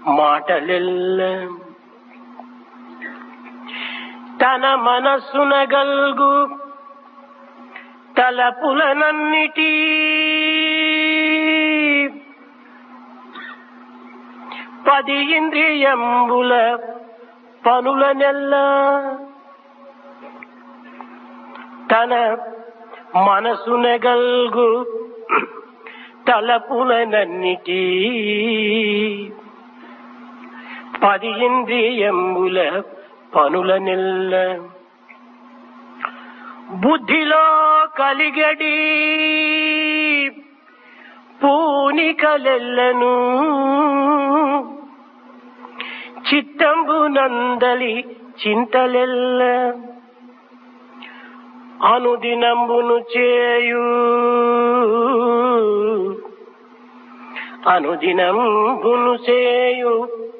మాటలెల్ల తన మనస్సున గల్గు తలపులనన్నిటి పది ఇంద్రియంబుల పనులనెల్ల తన మనసున గల్గు తలపులనన్నిటి పది ఇంద్రియంబుల పనులనెల్ల బుద్ధిలో కలిగడి పూనికలెల్లను చిత్తంబు నందలి చింతలెల్ల అనుదినంబును చేయు అనుదినంబును చేయు